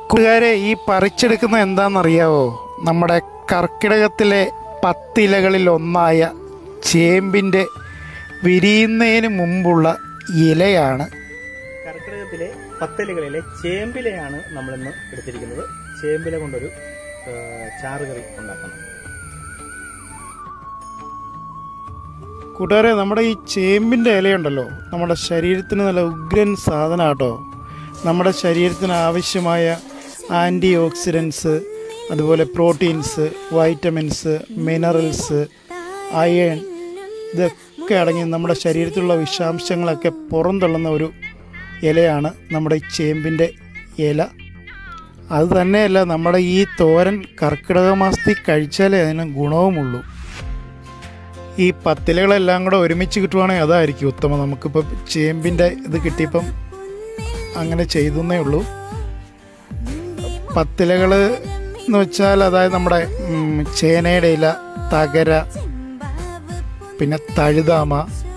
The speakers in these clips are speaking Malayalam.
കൂട്ടുകാരെ ഈ പറിച്ചെടുക്കുന്ന എന്താണെന്നറിയാവോ നമ്മുടെ കർക്കിടകത്തിലെ പത്തിലകളിൽ ഒന്നായ ചേമ്പിൻ്റെ വിരിയുന്നതിന് മുമ്പുള്ള ഇലയാണ് കർക്കിടകത്തിലെ പത്തലുകളിലെ ചേമ്പിലയാണ് നമ്മളിന്ന് എടുത്തിരിക്കുന്നത് ചേമ്പില കൊണ്ടൊരു ആ, ചാറുകറി ഉണ്ടാക്കണം കൂട്ടുകാരെ നമ്മുടെ ഈ ചേമ്പിൻ്റെ ഇലയുണ്ടല്ലോ നമ്മുടെ ശരീരത്തിന് നല്ല ഉഗ്രൻ സാധനം കേട്ടോ നമ്മുടെ ശരീരത്തിന് ആവശ്യമായ ആൻറ്റി ഓക്സിഡൻസ് അതുപോലെ പ്രോട്ടീൻസ് വൈറ്റമിൻസ് മിനറൽസ് അയൺ ഇതൊക്കെ അടങ്ങി നമ്മുടെ ശരീരത്തിലുള്ള വിഷാംശങ്ങളൊക്കെ പുറന്തള്ളുന്ന ഒരു ഇലയാണ് നമ്മുടെ ഈ ചേമ്പിൻ്റെ ഇല അത് തന്നെയല്ല നമ്മുടെ ഈ തോരൻ കർക്കിടക മാസത്തിൽ കഴിച്ചാലേ അതിന് ഗുണവുമുള്ളൂ ഈ പത്തിലകളെല്ലാം കൂടെ ഒരുമിച്ച് കിട്ടുവാണെങ്കിൽ അതായിരിക്കും ഉത്തമം നമുക്കിപ്പോൾ ചേമ്പിൻ്റെ ഇത് കിട്ടിയപ്പം അങ്ങനെ ചെയ്തെന്നേ ഉള്ളൂ പത്തിലകൾ എന്ന് വെച്ചാൽ അതായത് നമ്മുടെ ഉം, ചേനയുടെ ഇല തകര പിന്നെ തഴുതാമ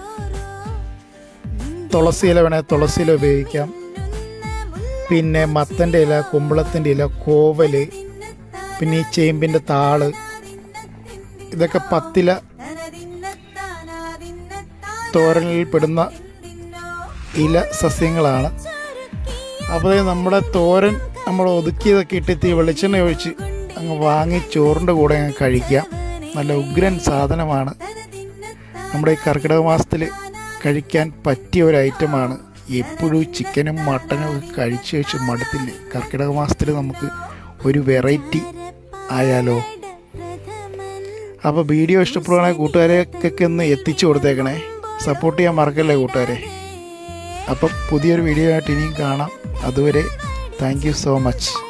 തുളസി ഇല വേണേൽ തുളസി ഇല ഉപയോഗിക്കാം പിന്നെ മത്തൻ്റെ ഇല കുമ്പളത്തിൻ്റെ ഇല കോവല് പിന്നെ ഈ ചേമ്പിൻ്റെ താള് ഇതൊക്കെ പത്തില തോരനിൽ പെടുന്ന ഇല സസ്യങ്ങളാണ് അപ്പോൾ നമ്മുടെ തോരൻ നമ്മൾ ഒതുക്കിയതൊക്കെ ഇട്ടിട്ട് വെളിച്ചെണ്ണ ഒഴിച്ച് അങ്ങ് വാങ്ങി ചോറിൻ്റെ കൂടെ അങ്ങ് കഴിക്കാം നല്ല ഉഗ്രൻ സാധനമാണ് നമ്മുടെ ഈ കർക്കിടക മാസത്തിൽ കഴിക്കാൻ പറ്റിയ ഒരു ഐറ്റമാണ് എപ്പോഴും ചിക്കനും മട്ടനും ഒക്കെ കഴിച്ച് കഴിച്ച് മടുത്തില്ലേ കർക്കിടക മാസത്തിൽ നമുക്ക് ഒരു വെറൈറ്റി ആയാലോ അപ്പോൾ വീഡിയോ ഇഷ്ടപ്പെടുകയാണെങ്കിൽ കൂട്ടുകാരെയൊക്കെ ഒന്ന് എത്തിച്ചു കൊടുത്തേക്കണേ സപ്പോർട്ട് ചെയ്യാൻ മറക്കല്ലേ കൂട്ടുകാരെ അപ്പം പുതിയൊരു വീഡിയോ ആയിട്ട് ഇനിയും കാണാം അതുവരെ താങ്ക് യു സോ മച്ച്